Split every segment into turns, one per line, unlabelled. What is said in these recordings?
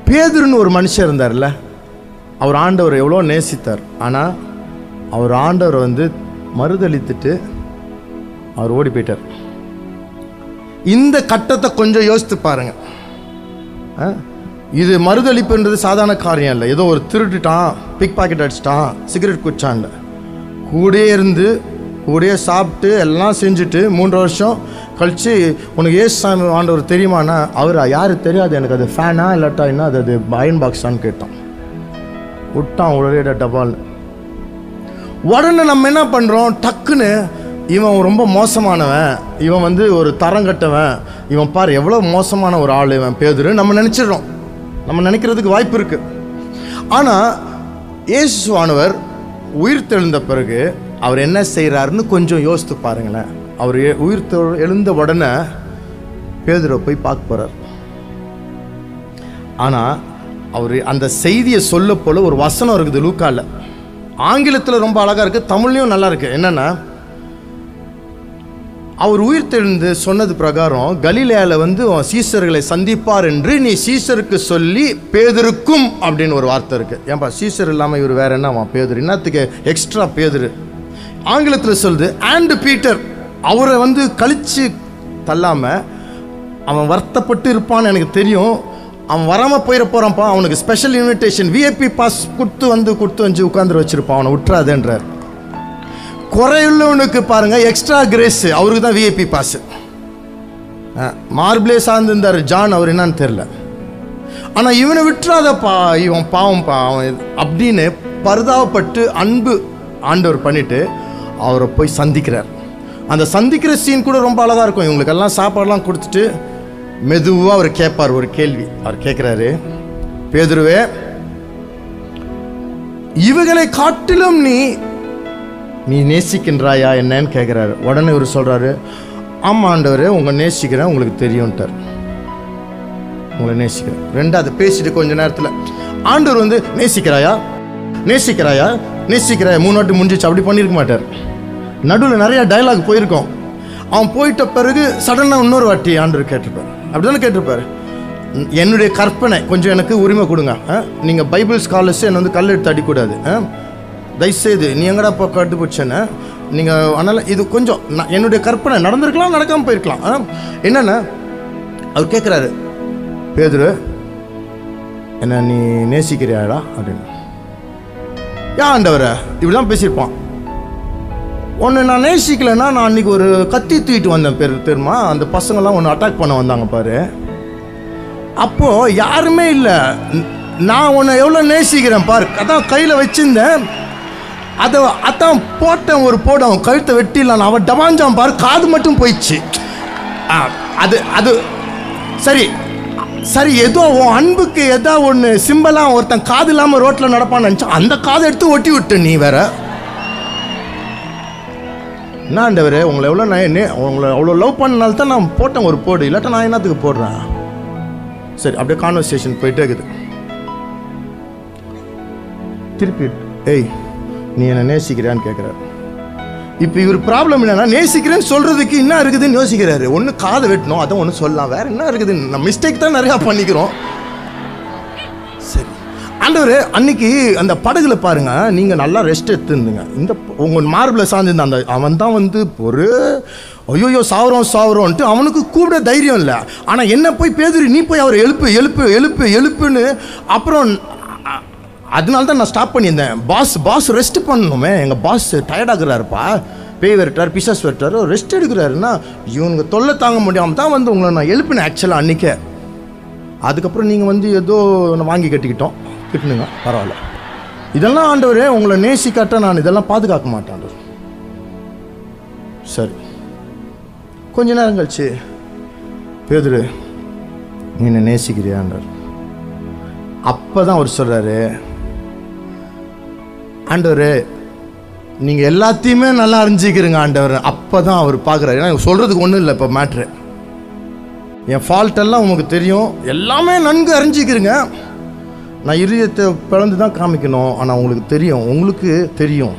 பேதுருன்னு ஒரு மனுஷன் இருந்தார்ல அவர் ஆண்டவர் எவ்வளோ நேசித்தார் ஆனால் அவர் ஆண்டவரை வந்து மறுதளித்துட்டு அவர் ஓடி போயிட்டார் இந்த கட்டத்தை கொஞ்சம் யோசித்து பாருங்க ஆ? இது மறுதளிப்புன்றது சாதாரண காரியம் இல்லை ஏதோ ஒரு திருட்டுட்டான் பிக் பாக்கெட் அடிச்சிட்டான் சிகரெட் குடிச்சான் இல்லை கூடயே இருந்து கூடயே சாப்பிட்டு எல்லாம் செஞ்சுட்டு மூன்று வருஷம் கழிச்சு உனக்கு ஏசு சாமி ஆண்டவர் தெரியுமானா அவர் யாரு தெரியாது எனக்கு அது ஃபேனா இல்லாட்டா என்ன அது அது அயன் பாக்ஸான்னு கேட்டான் விட்டான் ஒரே டபால் உடனே நம்ம என்ன பண்ணுறோம் டக்குன்னு இவன் ரொம்ப மோசமானவன் இவன் வந்து ஒரு தரங்கட்டவன் இவன் பாரு எவ்வளோ மோசமான ஒரு ஆள் இவன் பேதுரு நம்ம நினச்சிடுறோம் நம்ம நினைக்கிறதுக்கு வாய்ப்பு இருக்கு ஆனால் இயேசுவானவர் உயிர் தெழுந்த பிறகு அவர் என்ன செய்கிறாருன்னு கொஞ்சம் யோசித்து பாருங்களேன் அவர் எ- உயிர் தெழு- எழுந்த உடனே பேதுரை போய் பார்க்க போகிறார் ஆனால் அவர் அந்த செய்தியை சொல்ல போல ஒரு வசனம் இருக்குது லூக்கால ஆங்கிலத்தில் ரொம்ப அழகாக இருக்குது தமிழ்லையும் நல்லா இருக்கு என்னன்னா அவர் உயிர் தெழுந்து சொன்னது பிரகாரம் கலிலேயால வந்து அவன் சீசர்களை சந்திப்பார் என்று நீ சீசருக்கு சொல்லி பேதருக்கும் அப்படின்னு ஒரு வார்த்தை இருக்கு ஏன்பா சீசர் இல்லாமல் இவர் வேற என்ன அவன் பேதர் என்னத்துக்கு எக்ஸ்ட்ரா பேதரு ஆங்கிலத்தில் சொல்லுது அண்ட் பீட்டர் அவரை வந்து கழிச்சு தள்ளாம அவன் வருத்தப்பட்டு இருப்பான்னு எனக்கு தெரியும் அவன் வராமல் போயிட போகிறான்ப்பா அவனுக்கு ஸ்பெஷல் இன்விடேஷன் விஐபி பாஸ் கொடுத்து வந்து கொடுத்து வந்து உட்காந்துரு வச்சிருப்பான் அவனை விட்டுறாதேன்றார் குறையுள்ளவனுக்கு பாருங்க எக்ஸ்ட்ரா கிரேஸ் அவருக்கு தான் விஐபி பாஸ் மார்பிளே சார்ந்திருந்தார் ஜான் அவர் என்னன்னு தெரில ஆனால் இவனை விட்டுறாதப்பா இவன் பாவம்ப்பா அவன் இது- அப்படின்னு பரிதாபப்பட்டு அன்பு ஆண்டவர் பண்ணிட்டு அவரை போய் சந்திக்கிறார் அந்த சந்திக்கிற சீன் கூட ரொம்ப அழகாக இருக்கும் இவங்களுக்கெல்லாம் சாப்பாடெல்லாம் கொடுத்துட்டு மெதுவாக அவர் கேட்பார் ஒரு கேள்வி அவர் கேட்குறாரு பேதுருவே இவைகளை காட்டிலும் நீ நீ நேசிக்கின்றாயா என்னன்னு கேட்குறாரு உடனே இவர் சொல்கிறாரு ஆமாம் ஆண்டவரே உங்களை நேசிக்கிறேன் உங்களுக்கு தெரியும்ட்டார் உங்களை நேசிக்கிறேன் ரெண்டாவது பேசிட்டு கொஞ்ச நேரத்தில் ஆண்டவர் வந்து நேசிக்கிறாயா நேசிக்கிறாயா நேசிக்கிறாயா மூணு வாட்டி முடிஞ்சிச்சு அப்படி பண்ணியிருக்க மாட்டார் நடுவில் நிறைய டயலாக் போயிருக்கோம் அவன் போயிட்ட பிறகு சடனாக இன்னொரு வாட்டி ஆண்டவர் கேட்டிருப்பார் அப்படிதானே கேட்டிருப்பாரு "ந- என்னுடைய கற்பனை கொஞ்சம் எனக்கு உரிமை கொடுங்க நீங்கள் பைபிள் ஸ்காலர்ஸ் என்னை வந்து கல் எடுத்து அடிக்கூடாது ஆ? தயவுசெய்து நீ எங்கடா இப்போ கட்டுப்பிடிச்சேன்னு நீங்கள் அதனால் இது கொஞ்சம் நான் என்னுடைய கற்பனை நடந்திருக்கலாம் நடக்காமல் போயிருக்கலாம் ஆ? என்னென்ன அவர் கேட்குறாரு பேதுரு என்ன நீ நேசிக்கிறியாடா அப்படின்னு ஏன் ஆண்டவரை இப்படி தான் பேசியிருப்பான் ஒன்று நான் நேசிக்கலைன்னா நான் அன்றைக்கி ஒரு கத்தி தூக்கிட்டு வந்தேன் பேர் தெரியுமா அந்த பசங்கள்லாம் ஒன்று அட்டாக் பண்ண வந்தாங்க பாரு அப்போது யாருமே இல்லை நான் உன்னை எவ்வளோ நேசிக்கிறேன் பாரு அதான் கையில் வச்சிருந்தேன் அதை அதான் போட்டேன் ஒரு போடு அவன் கழுத்தை வெட்டிடலாம் அவன் டபாஞ்சான் பாரு காது மட்டும் போயிடுச்சு ஆ, அது அது சரி சரி ஏதோ உன் அன்புக்கு ஏதோ ஒன்று சிம்பிளாக ஒருத்தன் காது இல்லாமல் ரோட்டில் நடப்பான்னு நினச்சா அந்த காதை எடுத்து ஒட்டி விட்ட நீ வேற என்ன ஆண்டவரே உங்களை எவ்வளோ நான் நே- உங்களை அவ்வளோ லவ் பண்ணனால தான் நான் போட்டேன் ஒரு போடு இல்லாட்டா நான் என்னத்துக்கு போடுறேன் சரி அப்படியே கான்வர்சேஷன் போயிட்டே இருக்குது திருப்பி ஏய் நீ என்னை நேசிக்கிறியான்னு கேட்குறாரு இப்போ இவர் ப்ராப்ளம் என்னன்னா நேசிக்கிறேன்னு சொல்றதுக்கு என்ன இருக்குதுன்னு யோசிக்கிறாரு ஒன்று காதை வெட்டணும் அதை ஒன்று சொல்லலாம் வேற என்ன இருக்குது நம்ம மிஸ்டேக் தான் நிறையா பண்ணிக்கிறோம் சரி ஆண்டவர் அன்னைக்கு அந்த படகுல பாருங்க நீங்க நல்லா ரெஸ்ட் எடுத்துருந்துங்க இந்த ப- உங்க மார்பில் சார்ந்திருந்த அந்த அவன் தான் வந்து ஒரு ஐயோயோ சாவரம் சாவரம்ன்ட்டு அவனுக்கு கூட தைரியம் இல்லை ஆனால் என்ன போய் பேதுரு நீ போய் அவரை எழுப்பு எழுப்பு எழுப்பு எழுப்புன்னு அப்புறம் அ- அதனால தான் நான் ஸ்டாப் பண்ணியிருந்தேன் பாஸ் பாஸ் ரெஸ்ட் பண்ணணுமே எங்கள் பாஸ் டயர்டாகிறாருப்பா பேய் விரட்டார் பிசாஸ் விரட்டார் ரெஸ்ட் எடுக்கிறாருன்னா இவனுங்க தொல்லை தாங்க முடியாமல் தான் வந்து உங்களை நான் எழுப்பினேன் ஆக்சுவலாக அன்றைக்கே அதுக்கப்புறம் நீங்கள் வந்து ஏதோ ஒன்று வாங்கி கட்டிக்கிட்டோம் திட்டுனுங்க பரவாயில்ல இதெல்லாம் ஆண்டவரே உங்களை நேசிக்காட்ட நான் இதெல்லாம் பாதுகாக்க மாட்டேன் ஆண்டவர் சரி கொஞ்ச நேரம் கழிச்சு பேதுரு நீ என்ன நேசிக்கிறியாண்டார் அப்போ தான் அவர் சொல்கிறாரு ஆண்டவரே நீங்கள் எல்லாத்தையுமே நல்லா அறிஞ்சிக்கிறீங்க ஆண்டவர் அப்போ தான் அவர் பார்க்குறாரு ஏன்னா சொல்கிறதுக்கு ஒன்றும் இல்லை இப்போ மேட்ரு என் ஃபால்ட் எல்லாம் உங்களுக்கு தெரியும் எல்லாமே நன்கு அறிஞ்சிக்கிறீங்க நான் இருதயத்தை பிளந்து தான் காமிக்கணும் ஆனால் உங்களுக்கு தெரியும் உங்களுக்கு தெரியும்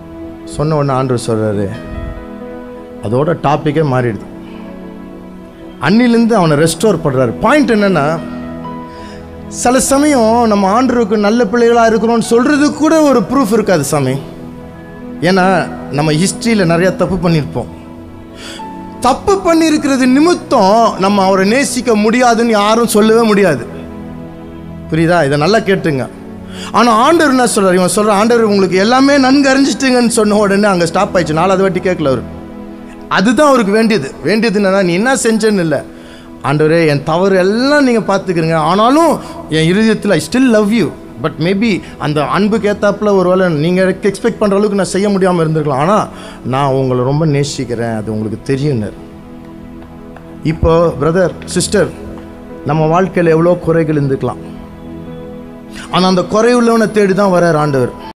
சொன்ன உடனே ஆண்டவர் சொல்கிறாரு அதோட டாப்பிக்கே மாறிடுது அன்னிலேருந்து அவனை ரெஸ்டோர் பண்ணுறாரு பாயிண்ட் என்னென்னா சில சமயம் நம்ம ஆண்டவருக்கு நல்ல பிள்ளைகளாக இருக்கிறோம்னு சொல்கிறதுக்கு கூட ஒரு ப்ரூஃப் இருக்காது சாமி ஏன்னா நம்ம ஹிஸ்ட்ரியில் நிறையா தப்பு பண்ணியிருப்போம் தப்பு பண்ணியிருக்கிறது நிமித்தம் நம்ம அவரை நேசிக்க முடியாதுன்னு யாரும் சொல்லவே முடியாது புரியுதா இதை நல்லா கேட்டுங்க ஆனால் ஆண்டவர் என்ன சொல்றாரு இவன் சொல்ற ஆண்டவர் உங்களுக்கு எல்லாமே நன்கு அறிஞ்சிட்டுங்கன்னு சொன்ன உடனே அங்கே ஸ்டாப் ஆயிடுச்சு நாலாவது வாட்டி கேட்கல அவர் அதுதான் அவருக்கு வேண்டியது வேண்டியது என்னன்னா நீ என்ன செஞ்சேன்னு இல்லை ஆண்டவரே என் தவறு எல்லாம் நீங்கள் பார்த்துக்கிறீங்க ஆனாலும் என் இருதயத்தில் I still love you but maybe அந்த அன்புக்கு ஏத்தாப்புல ஒருவேளை நீங்கள் எக்ஸ்பெக்ட் பண்ணுற அளவுக்கு நான் செய்ய முடியாமல் இருந்திருக்கலாம் ஆனால் நான் உங்களை ரொம்ப நேசிக்கிறேன் அது உங்களுக்கு தெரியுனர் இப்போ பிரதர் சிஸ்டர் நம்ம வாழ்க்கையில் எவ்வளோ குறைகள் இருந்துக்கலாம் ஆனால் அந்த குறை உள்ளவனை தேடி தான் வரார் ஆண்டவர்